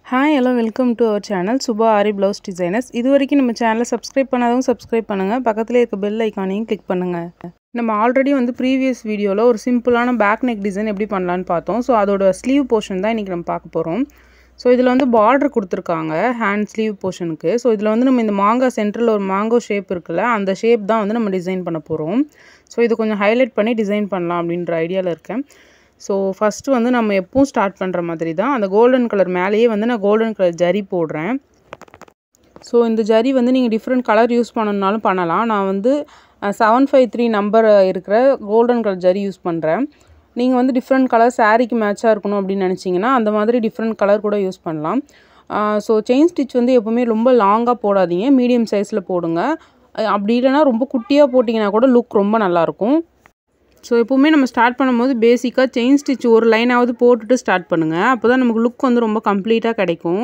hi hello welcome to our channel Subha Aari blouse designers இது வரைக்கும் நம்ம சேனலை சப்ஸ்கிரைப் பண்ணாதவங்க சப்ஸ்கிரைப் பண்ணுங்கள் பக்கத்தில் இருக்க பெல் ஐக்கானையும் கிளிக் பண்ணுங்கள் நம்ம ஆல்ரெடி வந்து ப்ரீவியஸ் வீடியோவில் ஒரு சிம்பிளான பேக் நெக் டிசைன் எப்படி பண்ணலான்னு பார்த்தோம் ஸோ அதோட ஸ்லீவ் போர்ஷன் தான் இன்றைக்கி நம்ம பார்க்க போகிறோம் ஸோ இதில் வந்து பார்டர் கொடுத்துருக்காங்க ஹேண்ட் ஸ்லீவ் போர்ஷனுக்கு ஸோ இதில் வந்து நம்ம இந்த மாங்காய் சென்டரில் ஒரு மாங்கோ ஷேப் இருக்குல்ல அந்த ஷேப் தான் வந்து நம்ம டிசைன் பண்ண போகிறோம் ஸோ இது கொஞ்சம் ஹைலைட் பண்ணி டிசைன் பண்ணலாம் அப்படின்ற ஐடியாவில் இருக்கேன் ஸோ ஃபஸ்ட்டு வந்து நம்ம எப்பவும் ஸ்டார்ட் பண்ணுற மாதிரி தான் அந்த கோல்டன் கலர் மேலேயே வந்து நான் கோல்டன் கலர் ஜரி போடுறேன் ஸோ இந்த ஜரி வந்து நீங்கள் டிஃப்ரெண்ட் கலர் யூஸ் பண்ணணுன்னாலும் பண்ணலாம் நான் வந்து செவன் ஃபைவ் த்ரீ நம்பர் இருக்கிற கோல்டன் கலர் ஜரி யூஸ் பண்ணுறேன் நீங்கள் வந்து டிஃப்ரெண்ட் கலர் சாரீக்கு மேட்சாக இருக்கணும் அப்படின்னு நினச்சிங்கன்னா அந்த மாதிரி டிஃப்ரெண்ட் கலர் கூட யூஸ் பண்ணலாம் ஸோ செயின் ஸ்டிச் வந்து எப்போவுமே ரொம்ப லாங்காக போடாதீங்க மீடியம் சைஸில் போடுங்க அப்படி இல்லைனா ரொம்ப குட்டியாக போட்டிங்கன்னா கூட லுக் ரொம்ப நல்லாயிருக்கும் ஸோ எப்போவுமே நம்ம ஸ்டார்ட் பண்ணும்போது பேசிக்காக செயின் ஸ்டிச் ஒரு லைனாவது போட்டுட்டு ஸ்டார்ட் பண்ணுங்கள் அப்போ தான் நமக்கு லுக் வந்து ரொம்ப கம்ப்ளீட்டாக கிடைக்கும்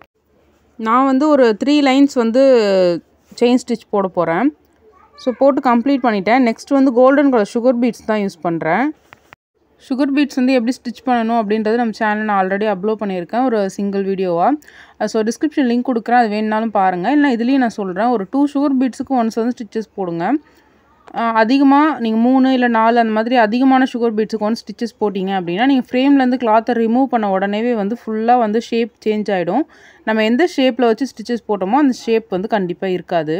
நான் வந்து ஒரு த்ரீ லைன்ஸ் வந்து செயின் ஸ்டிச் போட போகிறேன் ஸோ போட்டு கம்ப்ளீட் பண்ணிட்டேன் நெக்ஸ்ட் வந்து கோல்டன் கலர் சுகர் பீட்ஸ் தான் யூஸ் பண்ணுறேன் சுகர் பீட்ஸ் வந்து எப்படி ஸ்டிச் பண்ணணும் அப்படின்றது நம்ம சேனல் நான் ஆல்ரெடி அப்லோட் பண்ணியிருக்கேன் ஒரு சிங்கிள் வீடியோவாக ஸோ டிஸ்கிரிப்ஷன் லிங்க் கொடுக்குறேன் அது வேணுனாலும் பாருங்கள் இல்லை இதுலேயும் நான் சொல்கிறேன் ஒரு டூ சுகர் பீட்ஸுக்கு ஒன்ஸ் வந்து ஸ்டிச்சஸ் போடுங்க அதிகமாக நீங்கள் மூணு இல்லை நாலு அந்த மாதிரி அதிகமான சுகர் பீட்ஸுக்கு ஒன் ஸ்டிச்சஸ் போட்டிங்க அப்படின்னா நீங்கள் ஃப்ரேம்லேருந்து கிளாத்தை ரிமூவ் பண்ண உடனேவே வந்து ஃபுல்லாக வந்து ஷேப் சேஞ்ச் ஆகிடும் நம்ம எந்த ஷேப்பில் வச்சு ஸ்டிச்சஸ் போட்டோமோ அந்த ஷேப் வந்து கண்டிப்பாக இருக்காது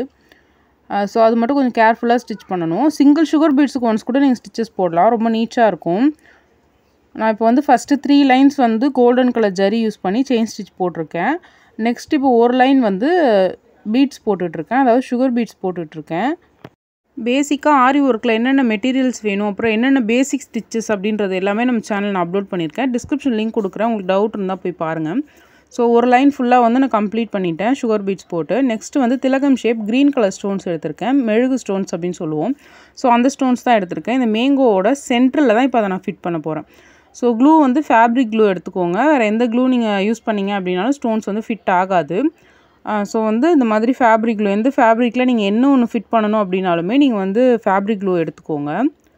ஸோ அது மட்டும் கொஞ்சம் கேர்ஃபுல்லாக ஸ்டிச் பண்ணணும் சிங்கிள் சுகர் பீட்ஸுக்கு ஒன்ஸ் கூட நீங்கள் ஸ்டிச்சஸ் போடலாம் ரொம்ப நீட்டாக இருக்கும் நான் இப்போ வந்து ஃபஸ்ட்டு த்ரீ லைன்ஸ் வந்து கோல்டன் கலர் ஜரி யூஸ் பண்ணி செயின் ஸ்டிச் போட்டிருக்கேன் நெக்ஸ்ட் இப்போ ஒரு லைன் வந்து பீட்ஸ் போட்டுட்ருக்கேன் அதாவது சுகர் பீட்ஸ் போட்டுட்ருக்கேன் பேசிக்காக ஆரி ஒர்க்கில் என்னென்ன மெட்டீரியல்ஸ் வேணும் அப்புறம் என்னென்ன பேசிக் ஸ்டிச்சஸ் அப்படின்றது எல்லாமே நம்ம சேனல் நான் அப்லோட் பண்ணியிருக்கேன் டிஸ்கிரிப்ஷன் லிங்க் கொடுக்குறேன் உங்களுக்கு டவுட் இருந்தால் போய் பாருங்கள் ஸோ ஒரு லைன் ஃபுல்லாக வந்து நான் கம்ப்ளீட் பண்ணிட்டேன் சுகர் பீட்ஸ் போட்டு நெக்ஸ்ட் வந்து திலகம் ஷேப் க்ரீன் கலர் ஸ்டோன்ஸ் எடுத்திருக்கேன் மெழுகு ஸ்டோன்ஸ் அப்படின்னு சொல்லுவோம் ஸோ அந்த ஸ்டோன்ஸ் தான் எடுத்திருக்கேன் இந்த மேங்கோவோட சென்டரில் தான் இப்போ அதை நான் ஃபிட் பண்ண போகிறேன் ஸோ க்ளூ வந்து ஃபேப்ரிக் க்ளூ எடுத்துக்கோங்க வேறு எந்த க்ளூ நீங்கள் யூஸ் பண்ணீங்க அப்படின்னாலும் ஸ்டோன்ஸ் வந்து ஃபிட் ஆகாது ஸோ வந்து இந்த மாதிரி ஃபேப்ரிக் க்ளூ எந்த ஃபேப்ரிக்கில் நீங்கள் என்ன ஒன்று ஃபிட் பண்ணணும் அப்படின்னாலுமே நீங்கள் வந்து ஃபேப்ரிக் க்ளூ எடுத்துக்கோங்க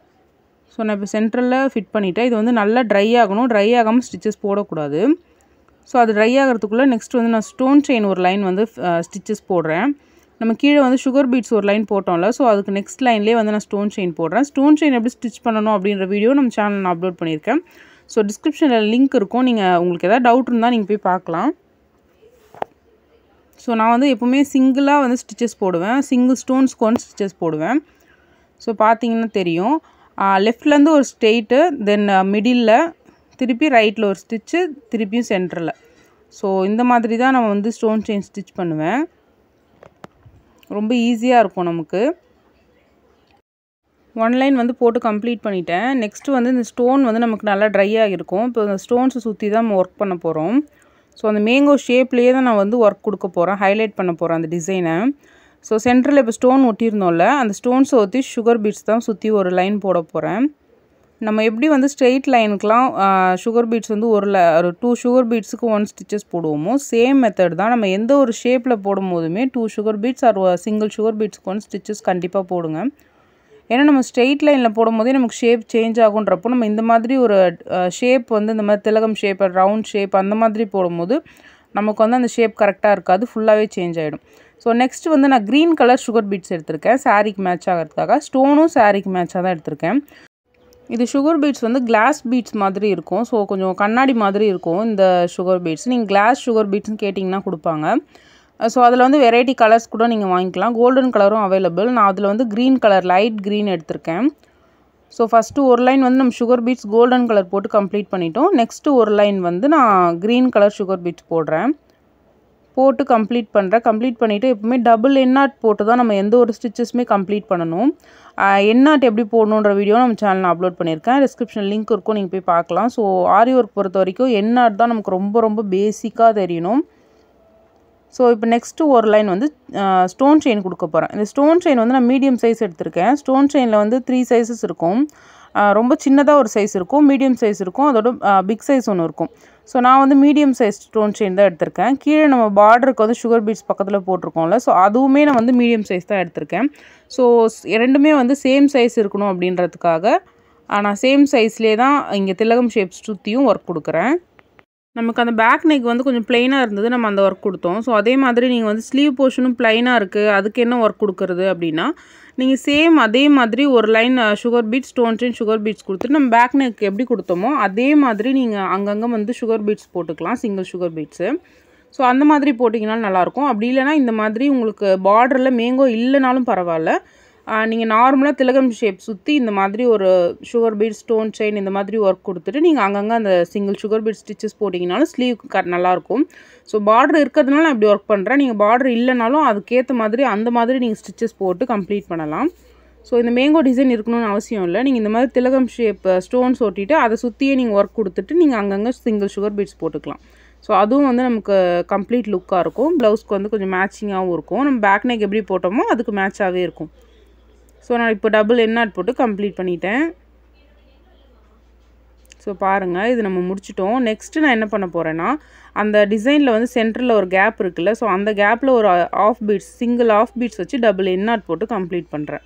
ஸோ நான் இப்போ சென்ட்ரலில் ஃபிட் பண்ணிவிட்டேன் இது வந்து நல்லா ட்ரை ஆகணும் ட்ரை ஆகாமல் ஸ்டிச்சஸ் போடக்கூடாது ஸோ அது ட்ரை ஆகிறதுக்குள்ளே நெக்ஸ்ட் வந்து நான் ஸ்டோன் செயின் ஒரு லைன் வந்து ஸ்டிச்சஸ் போடுறேன் நம்ம கீழே வந்து சுகர் பீட்ஸ் ஒரு லைன் போட்டோம்ல ஸோ அதுக்கு நெக்ஸ்ட் லைன்லேயே வந்து நான் ஸ்டோன் செயின் போடுறேன் ஸ்டோன் செயின் எப்படி ஸ்டிச் பண்ணணும் அப்படின்ற வீடியோ நம்ம சேனல் நான் அப்லோட் பண்ணியிருக்கேன் ஸோ டிஸ்கிரிப்ஷனில் லிங்க் இருக்கும் நீங்கள் உங்களுக்கு எதாவது டவுட் இருந்தால் நீங்கள் போய் பார்க்கலாம் ஸோ நான் வந்து எப்போவுமே சிங்கிளாக வந்து ஸ்டிச்சஸ் போடுவேன் சிங்கிள் ஸ்டோன்ஸ்க்கு ஒன் ஸ்டிச்சஸ் போடுவேன் ஸோ பார்த்தீங்கன்னா தெரியும் லெஃப்ட்லேருந்து ஒரு ஸ்ட்ரெயிட்டு தென் மிடில் திருப்பி ரைட்டில் ஒரு ஸ்டிச்சு திருப்பியும் சென்டரில் ஸோ இந்த மாதிரி தான் நம்ம வந்து ஸ்டோன் செயின் ஸ்டிச் பண்ணுவேன் ரொம்ப ஈஸியாக இருக்கும் நமக்கு ஒன் லைன் வந்து போட்டு கம்ப்ளீட் பண்ணிட்டேன் நெக்ஸ்ட்டு வந்து இந்த ஸ்டோன் வந்து நமக்கு நல்லா ட்ரையாக இருக்கும் இப்போ இந்த ஸ்டோன்ஸை சுற்றி தான் நம்ம ஒர்க் பண்ண போகிறோம் ஸோ அந்த மேங்கோ ஷேப்லேயே தான் நான் வந்து ஒர்க் கொடுக்க போகிறேன் ஹைலைட் பண்ண போகிறேன் அந்த டிசைனை ஸோ சென்டரில் இப்போ ஸ்டோன் ஒட்டியிருந்தோம்ல அந்த ஸ்டோன்ஸை ஒட்டி சுகர் பீட்ஸ் தான் சுற்றி ஒரு லைன் போட போகிறேன் நம்ம எப்படி வந்து ஸ்ட்ரெயிட் லைனுக்கெலாம் சுகர் பீட்ஸ் வந்து ஒரு ஒரு டூ சுகர் பீட்ஸுக்கு ஒன் ஸ்டிச்சஸ் போடுவோமோ சேம் மெத்தட் தான் நம்ம எந்த ஒரு ஷேப்பில் போடும் போதுமே two sugar beads or single sugar பீட்ஸ்க்கு ஒன் ஸ்டிச்சஸ் கண்டிப்பாக போடுங்க ஏன்னா நம்ம ஸ்ட்ரெயிட் லைனில் போடும் போதே நமக்கு ஷேப் சேஞ்ச் ஆகுன்றப்போ நம்ம இந்த மாதிரி ஒரு ஷேப் வந்து இந்த மாதிரி திலகம் ஷேப் ரவுண்ட் ஷேப் அந்த மாதிரி போடும்போது நமக்கு வந்து அந்த ஷேப் கரெக்டாக இருக்காது ஃபுல்லாகவே சேஞ்ச் ஆகிடும் ஸோ நெக்ஸ்ட் வந்து நான் க்ரீன் கலர் சுகர் பீட்ஸ் எடுத்திருக்கேன் சாரீக்கு மேட்ச் ஆகிறதுக்காக ஸ்டோனும் சாரீக்கு மேட்சாக தான் எடுத்திருக்கேன் இது சுகர் பீட்ஸ் வந்து கிளாஸ் பீட்ஸ் மாதிரி இருக்கும் ஸோ கொஞ்சம் கண்ணாடி மாதிரி இருக்கும் இந்த சுகர் பீட்ஸ் நீங்கள் கிளாஸ் சுகர் பீட்ஸ்னு கேட்டிங்கன்னா கொடுப்பாங்க ஸோ அதில் வந்து வெரைட்டி கலர்ஸ் கூட நீங்கள் வாங்கிக்கலாம் கோல்டன் கலரும் அவைலபிள் நான் அதில் வந்து க்ரீன் கலர் லைட் க்ரீன் எடுத்திருக்கேன் ஸோ ஃபஸ்ட்டு ஒரு லைன் வந்து நம்ம சுகர் பீட்ஸ் கோல்டன் கலர் போட்டு கம்ப்ளீட் பண்ணிட்டோம் நெக்ஸ்ட்டு ஒரு லைன் வந்து நான் க்ரீன் கலர் சுகர் பீட்ஸ் போடுறேன் போட்டு கம்ப்ளீட் பண்ணுறேன் கம்ப்ளீட் பண்ணிவிட்டு எப்பவுமே டபுள் எண்ணாட் போட்டு தான் நம்ம எந்த ஒரு ஸ்டிச்சஸுமே கம்ப்ளீட் பண்ணணும் எண்ணாட் எப்படி போடணுன்ற வீடியோ நம்ம சேனலில் அப்லோட் பண்ணியிருக்கேன் டிஸ்கிரிப்ஷன் லிங்க் இருக்கும் நீங்கள் போய் பார்க்கலாம் ஸோ ஆரி ஒர்க் பொறுத்த வரைக்கும் எண்ணாட் தான் நமக்கு ரொம்ப ரொம்ப பேசிக்காக தெரியணும் ஸோ இப்போ நெக்ஸ்ட்டு ஒரு லைன் வந்து ஸ்டோன் செயின் கொடுக்க போகிறேன் இந்த ஸ்டோன் செயின் வந்து நான் மீடியம் சைஸ் எடுத்திருக்கேன் ஸ்டோன் செயினில் வந்து த்ரீ சைஸஸ் இருக்கும் ரொம்ப சின்னதாக ஒரு சைஸ் இருக்கும் மீடியம் சைஸ் இருக்கும் அதோட பிக் சைஸ் ஒன்று இருக்கும் ஸோ நான் வந்து மீடியம் சைஸ் ஸ்டோன் செயின் தான் எடுத்திருக்கேன் கீழே நம்ம பார்டருக்கு வந்து சுகர் பீட்ஸ் பக்கத்தில் போட்டிருக்கோம்ல ஸோ அதுவுமே நான் வந்து மீடியம் சைஸ் தான் எடுத்திருக்கேன் ஸோ ரெண்டுமே வந்து சேம் சைஸ் இருக்கணும் அப்படின்றதுக்காக நான் சேம் சைஸ்லேயே தான் இங்கே திலகம் ஷேப்ஸ் சுற்றியும் ஒர்க் கொடுக்குறேன் நமக்கு அந்த பேக் நெக் வந்து கொஞ்சம் பிளெயினாக இருந்தது நம்ம அந்த ஒர்க் கொடுத்தோம் ஸோ அதே மாதிரி நீங்கள் வந்து ஸ்லீவ் போர்ஷனும் பிளைனாக இருக்குது அதுக்கு என்ன ஒர்க் கொடுக்குறது அப்படின்னா நீங்கள் சேம் அதே மாதிரி ஒரு line sugar beads stone chain sugar beads கொடுத்துட்டு நம்ம பேக் நெக் எப்படி கொடுத்தோமோ அதே மாதிரி நீங்கள் அங்கங்கே வந்து சுகர் பீட்ஸ் போட்டுக்கலாம் சிங்கிள் சுகர் பீட்ஸு ஸோ அந்த மாதிரி போட்டிங்கனாலும் நல்லாயிருக்கும் அப்படி இல்லைனா இந்த மாதிரி உங்களுக்கு பார்டரில் மேங்கோ இல்லைனாலும் பரவாயில்ல நீங்கள் நார்மலாக திலகம் ஷேப் சுற்றி இந்த மாதிரி ஒரு சுகர் பீட் ஸ்டோன் செயின் இந்த மாதிரி ஒர்க் கொடுத்துட்டு நீங்கள் அங்கங்கே அந்த சிங்கிள் சுகர் பீட் ஸ்டிச்சஸ் போட்டிங்கனாலும் ஸ்லீவ் கட் நல்லாயிருக்கும் ஸோ பார்டர் இருக்கிறதுனால நான் இப்படி ஒர்க் பண்ணுறேன் நீங்கள் பார்டர் இல்லைனாலும் அதுக்கேற்ற மாதிரி அந்த மாதிரி நீங்கள் ஸ்டிச்சஸ் போட்டு கம்ப்ளீட் பண்ணலாம் ஸோ இந்த மேங்கோ டிசைன் இருக்கணும்னு அவசியம் இல்லை நீங்கள் இந்த மாதிரி திலகம் ஷேப் ஸ்டோன்ஸ் ஒட்டிட்டு அதை சுற்றியே நீங்கள் ஒர்க் கொடுத்துட்டு நீங்கள் அங்கங்கே சிங்கிள் சுகர் பீட்ஸ் போட்டுக்கலாம் ஸோ அதுவும் வந்து நமக்கு கம்ப்ளீட் லுக்காக இருக்கும் ப்ளவுஸ்க்கு வந்து கொஞ்சம் மேட்சிங்காகவும் இருக்கும் நம்ம பேக் நெக் எப்படி போட்டோமோ அதுக்கு மேட்சாகவே இருக்கும் ஸோ நான் இப்போ டபுள் எண்ணாட் போட்டு கம்ப்ளீட் பண்ணிட்டேன் ஸோ பாருங்கள் இது நம்ம முடிச்சிட்டோம் நெக்ஸ்ட்டு நான் என்ன பண்ண போகிறேன்னா அந்த டிசைனில் வந்து சென்டரில் ஒரு கேப் இருக்குல்ல ஸோ அந்த கேப்பில் ஒரு half beads single half beads வச்சு டபுள் எண்ணாட் போட்டு கம்ப்ளீட் பண்ணுறேன்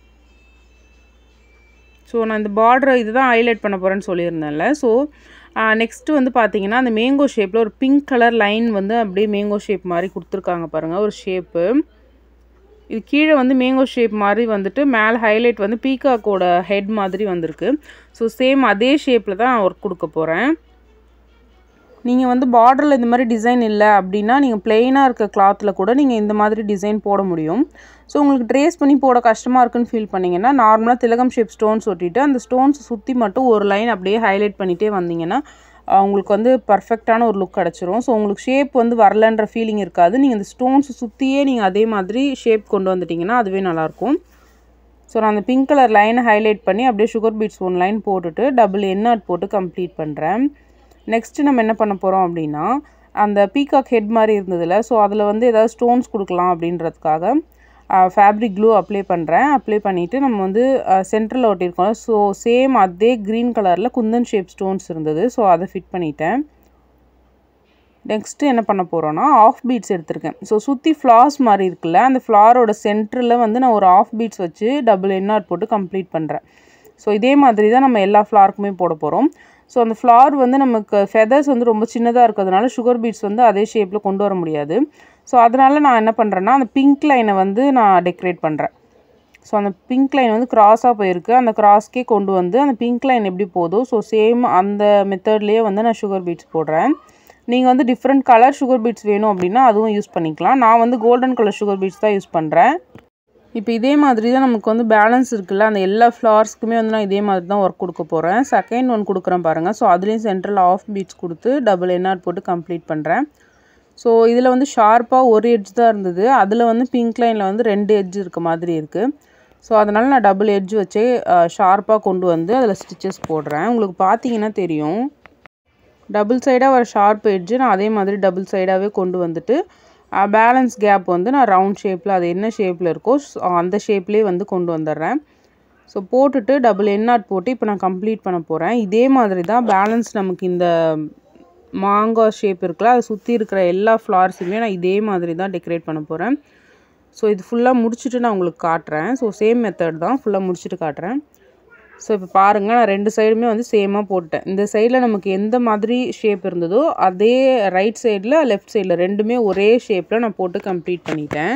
ஸோ நான் இந்த பார்டரை இதுதான் ஹைலைட் பண்ண போகிறேன்னு சொல்லியிருந்தேன்ல ஸோ நெக்ஸ்ட்டு வந்து பார்த்தீங்கன்னா அந்த மேங்கோ ஷேப்பில் ஒரு பிங்க் கலர் லைன் வந்து அப்படியே மேங்கோ ஷேப் மாதிரி கொடுத்துருக்காங்க பாருங்கள் ஒரு ஷேப்பு இது கீழே வந்து மேங்கோ ஷேப் மாதிரி வந்துட்டு மேலே ஹைலைட் வந்து பீகாக்கோட ஹெட் மாதிரி வந்திருக்கு ஸோ சேம் அதே ஷேப்பில் தான் ஒர்க் கொடுக்க போகிறேன் நீங்கள் வந்து பார்டரில் இந்த மாதிரி டிசைன் இல்லை அப்படின்னா நீங்கள் பிளெயினாக இருக்க கிளாத்தில் கூட நீங்கள் இந்த மாதிரி டிசைன் போட முடியும் ஸோ உங்களுக்கு ட்ரேஸ் பண்ணி போட கஷ்டமாக இருக்குன்னு ஃபீல் பண்ணிங்கன்னா நார்மலாக திலகம் ஷேப் ஸ்டோன்ஸ் ஒட்டிட்டு அந்த ஸ்டோன்ஸ் சுற்றி மட்டும் ஒரு லைன் அப்படியே ஹைலைட் பண்ணிகிட்டே வந்தீங்கன்னா உங்களுக்கு வந்து பர்ஃபெக்டான ஒரு லுக் கிடச்சிரும் ஸோ உங்களுக்கு ஷேப் வந்து வரலன்ற ஃபீலிங் இருக்காது நீங்கள் இந்த ஸ்டோன்ஸ் சுற்றியே நீங்கள் அதே மாதிரி ஷேப் கொண்டு வந்துட்டிங்கன்னா அதுவே நல்லாயிருக்கும் ஸோ நான் அந்த பிங்க் கலர் லைனை ஹைலைட் பண்ணி அப்படியே சுகர் பீட்ஸ் ஒன் லைன் போட்டுட்டு டபுள் எண்ணாட் போட்டு கம்ப்ளீட் பண்ணுறேன் நெக்ஸ்ட்டு நம்ம என்ன பண்ண போகிறோம் அப்படின்னா அந்த பீகாக் ஹெட் மாதிரி இருந்ததில்ல ஸோ அதில் வந்து ஏதாவது ஸ்டோன்ஸ் கொடுக்கலாம் அப்படின்றதுக்காக ஃபேப்ரிக் க்ளூ அப்ளை பண்ணுறேன் அப்ளை பண்ணிவிட்டு நம்ம வந்து சென்டரில் ஒட்டியிருக்கோம் ஸோ சேம் அதே க்ரீன் கலரில் குந்தன் ஷேப் ஸ்டோன்ஸ் இருந்தது ஸோ அதை ஃபிட் பண்ணிட்டேன் நெக்ஸ்ட்டு என்ன பண்ண போகிறோன்னா ஆஃப் பீட்ஸ் எடுத்திருக்கேன் ஸோ சுற்றி ஃப்ளார்ஸ் மாதிரி இருக்குல்ல அந்த ஃப்ளாரோட சென்டரில் வந்து நான் ஒரு ஆஃப் பீட்ஸ் வச்சு டபுள் என்ஆர் போட்டு கம்ப்ளீட் பண்ணுறேன் ஸோ இதே மாதிரி தான் நம்ம எல்லா ஃப்ளாருக்குமே போட போகிறோம் ஸோ அந்த ஃப்ளார் வந்து நமக்கு ஃபெதர்ஸ் வந்து ரொம்ப சின்னதாக இருக்கிறதுனால சுகர் பீட்ஸ் வந்து அதே ஷேப்பில் கொண்டு வர முடியாது ஸோ அதனால் நான் என்ன பண்ணுறேன்னா அந்த பிங்க் லைனை வந்து நான் டெக்கரேட் பண்ணுறேன் ஸோ அந்த பிங்க் லைன் வந்து க்ராஸாக போயிருக்கு அந்த க்ராஸ்க்கே கொண்டு வந்து அந்த பிங்க் லைன் எப்படி போதோ ஸோ சேம் அந்த மெத்தட்லேயே வந்து நான் சுகர் பீட்ஸ் போடுறேன் நீங்கள் வந்து டிஃப்ரெண்ட் கலர் சுகர் பீட்ஸ் வேணும் அப்படின்னா அதுவும் யூஸ் பண்ணிக்கலாம் நான் வந்து கோல்டன் கலர் சுகர் பீட்ஸ் தான் யூஸ் பண்ணுறேன் இப்போ இதே மாதிரி தான் நமக்கு வந்து பேலன்ஸ் இருக்குல்ல அந்த எல்லா ஃப்ளார்ஸ்க்குமே வந்து நான் இதே மாதிரி தான் ஒர்க் கொடுக்க போகிறேன் செகண்ட் ஒன் கொடுக்குறேன் பாருங்கள் ஸோ அதுலேயும் சென்ட்ரல் ஆஃப் பீட்ஸ் கொடுத்து டபுள் என்ஆர் போட்டு கம்ப்ளீட் பண்ணுறேன் ஸோ இதில் வந்து ஷார்ப்பாக ஒரு எட்ஜ் தான் இருந்தது அதில் வந்து பிங்க் லைனில் வந்து ரெண்டு எட்ஜ் இருக்க மாதிரி இருக்குது ஸோ அதனால் நான் டபுள் எட்ஜ் வச்சே ஷார்ப்பாக கொண்டு வந்து அதில் ஸ்டிச்சஸ் போடுறேன் உங்களுக்கு பார்த்தீங்கன்னா தெரியும் டபுள் சைடாக வர ஷார்ப் எட்ஜு நான் அதே மாதிரி டபுள் சைடாகவே கொண்டு வந்துட்டு பேலன்ஸ் கேப் வந்து நான் ரவுண்ட் ஷேப்பில் அது என்ன ஷேப்பில் இருக்கோ அந்த ஷேப்லேயே வந்து கொண்டு வந்துடுறேன் ஸோ போட்டுட்டு டபுள் எண்ணாட் போட்டு இப்போ நான் கம்ப்ளீட் பண்ண போகிறேன் இதே மாதிரி தான் பேலன்ஸ் நமக்கு இந்த மாங்காய் ஷேப் இருக்குல்ல அதை சுற்றி இருக்கிற எல்லா ஃப்ளார்ஸுமே நான் இதே மாதிரி தான் டெக்கரேட் பண்ண போகிறேன் ஸோ இது ஃபுல்லாக முடிச்சுட்டு நான் உங்களுக்கு காட்டுறேன் ஸோ சேம் மெத்தட் தான் ஃபுல்லாக முடிச்சுட்டு காட்டுறேன் ஸோ இப்போ பாருங்கள் நான் ரெண்டு சைடுமே வந்து சேமாக போட்டேன் இந்த சைடில் நமக்கு எந்த மாதிரி ஷேப் இருந்ததோ அதே ரைட் சைடில் லெஃப்ட் சைடில் ரெண்டுமே ஒரே ஷேப்பில் நான் போட்டு கம்ப்ளீட் பண்ணிட்டேன்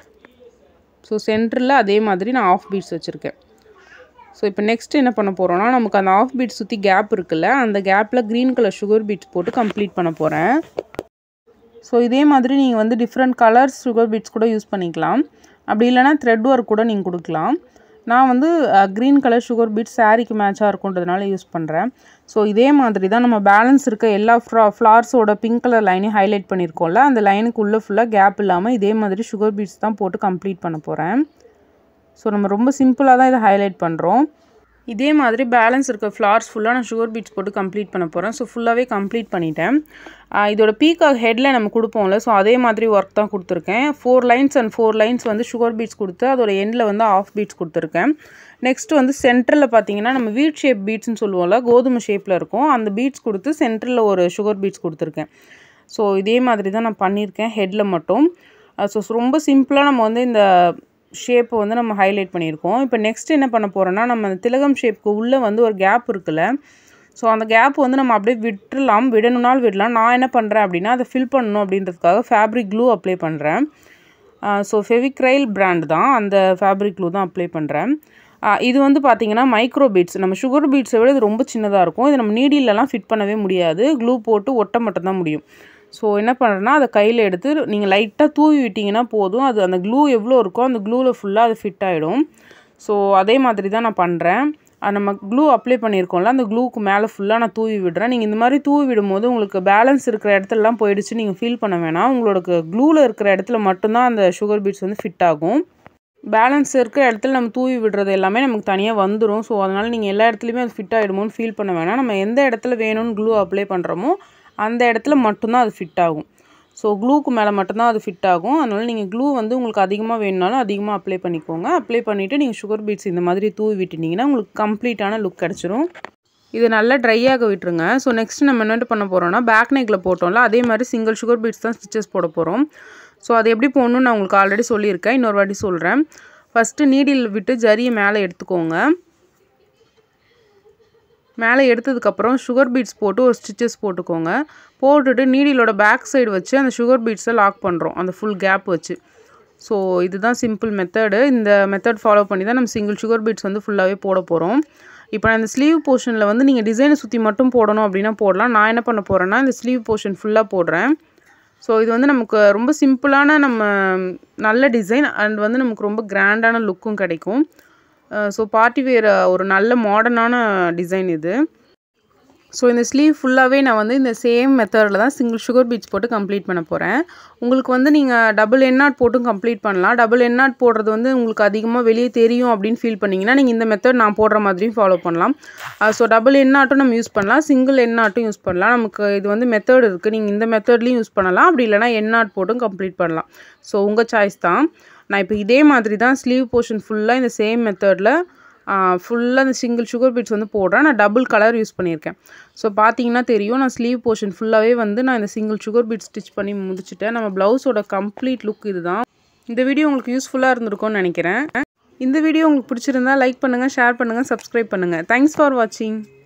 ஸோ சென்டரில் அதே மாதிரி நான் ஆஃப் பீட்ஸ் வச்சுருக்கேன் ஸோ இப்போ நெக்ஸ்ட் என்ன பண்ண போகிறோன்னா நமக்கு அந்த ஆஃப் பீட் சுற்றி கேப் இருக்குல்ல அந்த கேப்பில் க்ரீன் கலர் சுகர் பீட்ஸ் போட்டு கம்ப்ளீட் பண்ண போகிறேன் ஸோ இதே மாதிரி நீங்கள் வந்து டிஃப்ரெண்ட் கலர்ஸ் சுகர் பீட்ஸ் கூட யூஸ் பண்ணிக்கலாம் அப்படி இல்லைனா த்ரெட் ஒர்க் கூட நீங்கள் கொடுக்கலாம் நான் வந்து க்ரீன் கலர் சுகர் பீட் சாரீக்கு மேட்சாக இருக்குன்றதுனால யூஸ் பண்ணுறேன் ஸோ இதே மாதிரி தான் நம்ம பேலன்ஸ் இருக்க எல்லா ஃப்ளா ஃப்ளார்ஸோட பிங்க் கலர் லைனையும் ஹைலைட் பண்ணியிருக்கோம்ல அந்த லைனுக்கு உள்ளே ஃபுல்லாக கேப் இல்லாமல் இதே மாதிரி சுகர் பீட்ஸ் தான் போட்டு கம்ப்ளீட் பண்ண போகிறேன் ஸோ நம்ம ரொம்ப சிம்பிளாக தான் இதை ஹைலைட் பண்ணுறோம் இதே மாதிரி பேலன்ஸ் இருக்க ஃப்ளார்ஸ் ஃபுல்லாக நான் சுகர் பீட்ஸ் போட்டு கம்ப்ளீட் பண்ண போகிறேன் ஸோ ஃபுல்லாகவே கம்ப்ளீட் பண்ணிட்டேன் இதோட பீக்காக ஹெட்டில் நம்ம கொடுப்போம்ல ஸோ அதே மாதிரி ஒர்க் தான் கொடுத்துருக்கேன் four lines and four lines வந்து சுகர் பீட்ஸ் கொடுத்து அதோட எண்டில் வந்து ஆஃப் பீட்ஸ் கொடுத்துருக்கேன் நெக்ஸ்ட் வந்து சென்டரில் பார்த்தீங்கன்னா நம்ம வீட் ஷேப் பீட்ஸ்னு சொல்லுவோம்ல கோதுமை ஷேப்பில் இருக்கும் அந்த பீட்ஸ் கொடுத்து சென்டரில் ஒரு சுகர் பீட்ஸ் கொடுத்துருக்கேன் ஸோ இதே மாதிரி தான் நான் பண்ணியிருக்கேன் ஹெட்டில் மட்டும் ஸோ ரொம்ப சிம்பிளாக நம்ம வந்து இந்த ஷேப்பை வந்து நம்ம ஹைலைட் பண்ணியிருக்கோம் இப்போ நெக்ஸ்ட் என்ன பண்ண போகிறோன்னா நம்ம அந்த திலகம் ஷேப்புக்கு உள்ளே வந்து ஒரு கேப் இருக்குல்ல ஸோ அந்த கேப் வந்து நம்ம அப்படியே விட்டுறலாம் விடணும்னாலும் விடலாம் நான் என்ன பண்ணுறேன் அப்படின்னா அதை ஃபில் பண்ணணும் அப்படின்றதுக்காக ஃபேப்ரிக் க்ளூ அப்ளை பண்ணுறேன் ஸோ ஃபெவிக்ரைல் பிராண்ட் தான் அந்த ஃபேப்ரிக் க்ளூ தான் அப்ளை பண்ணுறேன் இது வந்து பார்த்தீங்கன்னா மைக்ரோ பீட்ஸ் நம்ம சுகர் பீட்ஸை விட இது ரொம்ப சின்னதாக இருக்கும் இது நம்ம நீடிலெலாம் ஃபிட் பண்ணவே முடியாது க்ளூ போட்டு ஒட்ட மட்டும் தான் முடியும் ஸோ என்ன பண்ணுறேன்னா அதை கையில் எடுத்து நீங்கள் லைட்டாக தூவி விட்டிங்கன்னா போதும் அது அந்த க்ளூ எவ்வளோ இருக்கோ அந்த க்ளூவில் ஃபுல்லாக அது ஃபிட் ஆகிடும் ஸோ அதே மாதிரி தான் நான் பண்ணுறேன் நம்ம க்ளூ அப்ளை பண்ணியிருக்கோம்ல அந்த க்ளூக்கு மேலே ஃபுல்லாக நான் தூவி விடுறேன் நீங்கள் இந்த மாதிரி தூவி விடும்போது உங்களுக்கு பேலன்ஸ் இருக்கிற இடத்துலலாம் போயிடுச்சு நீங்கள் ஃபீல் பண்ண வேணாம் உங்களோட க்ளூவில் இருக்கிற இடத்துல மட்டும்தான் அந்த சுகர் பீட்ஸ் வந்து ஃபிட் ஆகும் பேலன்ஸ் இருக்கிற இடத்துல நம்ம தூவி விடுறது எல்லாமே நமக்கு தனியாக வந்துடும் ஸோ அதனால் நீங்கள் எல்லா இடத்துலையுமே அது ஃபிட் ஆகிடுமோன்னு ஃபீல் பண்ண வேணாம் நம்ம எந்த இடத்துல வேணும்னு க்ளூ அப்ளை பண்ணுறோமோ அந்த இடத்துல மட்டும்தான் அது ஃபிட் ஆகும் ஸோ க்ளூக்கு மேலே மட்டும்தான் அது ஃபிட் ஆகும் அதனால் நீங்கள் க்ளூ வந்து உங்களுக்கு அதிகமாக வேணுனாலும் அதிகமாக அப்ளை பண்ணிக்கோங்க அப்ளை பண்ணிவிட்டு நீங்கள் சுகர் பீட்ஸ் இந்த மாதிரி தூவி விட்டுனீங்கன்னா உங்களுக்கு கம்ப்ளீட்டான லுக் கிடச்சிரும் இது நல்லா ட்ரை ஆக விட்டுருங்க ஸோ நெக்ஸ்ட் நம்ம என்ன பண்ண போகிறோம்னா பேக் நெக்கில் போட்டோம்ல அதே மாதிரி சிங்கிள் சுகர் பீட்ஸ் தான் ஸ்டிச்சஸ் போட போகிறோம் ஸோ அது எப்படி போடணும்னு நான் உங்களுக்கு ஆல்ரெடி சொல்லியிருக்கேன் இன்னொரு வாட்டி சொல்கிறேன் ஃபஸ்ட்டு நீடில் விட்டு ஜரியை மேலே எடுத்துக்கோங்க மேலே எடுத்ததுக்கப்புறம் சுகர் பீட்ஸ் போட்டு ஒரு ஸ்டிச்சஸ் போட்டுக்கோங்க போட்டுட்டு நீடிலோட பேக் சைடு வச்சு அந்த சுகர் பீட்ஸை லாக் பண்ணுறோம் அந்த ஃபுல் கேப் வச்சு ஸோ இதுதான் சிம்பிள் மெத்தடு இந்த மெத்தட் ஃபாலோ பண்ணி தான் நம்ம சிங்கிள் சுகர் பீட்ஸ் வந்து ஃபுல்லாகவே போட போகிறோம் இப்போ நான் இந்த ஸ்லீவ் போர்ஷனில் வந்து நீங்கள் டிசைனை சுற்றி மட்டும் போடணும் அப்படின்னா போடலாம் நான் என்ன பண்ண போகிறேன்னா இந்த ஸ்லீவ் போர்ஷன் ஃபுல்லாக போடுறேன் ஸோ இது வந்து நமக்கு ரொம்ப சிம்பிளான நம்ம நல்ல டிசைன் அண்ட் வந்து நமக்கு ரொம்ப கிராண்டான லுக்கும் கிடைக்கும் ஸோ பார்ட்டி வேர் ஒரு நல்ல மாடர்னான டிசைன் இது ஸோ இந்த ஸ்லீவ் ஃபுல்லாகவே நான் வந்து இந்த சேம் மெத்தடில் தான் சிங்கிள் சுகர் பீட்ஸ் போட்டு கம்ப்ளீட் பண்ண போகிறேன் உங்களுக்கு வந்து நீங்கள் டபுள் எண்ணாட் போட்டும் கம்ப்ளீட் பண்ணலாம் டபுள் எண்ணாட் போடுறது வந்து உங்களுக்கு அதிகமாக வெளியே தெரியும் அப்படின்னு ஃபீல் பண்ணிங்கன்னா நீங்கள் இந்த மெத்தட் நான் போடுற மாதிரியும் ஃபாலோ பண்ணலாம் ஸோ டபுள் எண்ணாட்டும் நம்ம யூஸ் பண்ணலாம் சிங்கிள் எண்ணாட்டும் யூஸ் பண்ணலாம் நமக்கு இது வந்து மெத்தட் இருக்குது நீங்கள் இந்த மெத்தட்லேயும் யூஸ் பண்ணலாம் அப்படி இல்லைனா எண்ணாட் போட்டும் கம்ப்ளீட் பண்ணலாம் ஸோ உங்கள் சாய்ஸ் தான் நான் இப்போ இதே மாதிரி தான் ஸ்லீவ் போர்ஷன் ஃபுல்லாக இந்த சேம் மெத்தடில் ஃபுல்லாக அந்த சிங்கிள் சுகர் பீட்ஸ் வந்து போடுறேன் நான் டபுள் கலர் யூஸ் பண்ணியிருக்கேன் ஸோ பார்த்தீங்கன்னா தெரியும் நான் ஸ்லீவ் போர்ஷன் ஃபுல்லாகவே வந்து நான் இந்த சிங்கிள் சுகர் பீட் ஸ்டிச் பண்ணி முடிச்சுட்டேன் நம்ம ப்ளவுஸோட கம்ப்ளீட் லுக் இதுதான் இந்த வீடியோ உங்களுக்கு யூஸ்ஃபுல்லாக இருந்திருக்கும்னு நினைக்கிறேன் இந்த வீடியோ உங்களுக்கு பிடிச்சிருந்தா லைக் பண்ணுங்கள் ஷேர் பண்ணுங்கள் சப்ஸ்கிரைப் பண்ணுங்கள் தேங்க்ஸ் ஃபார் வாட்சிங்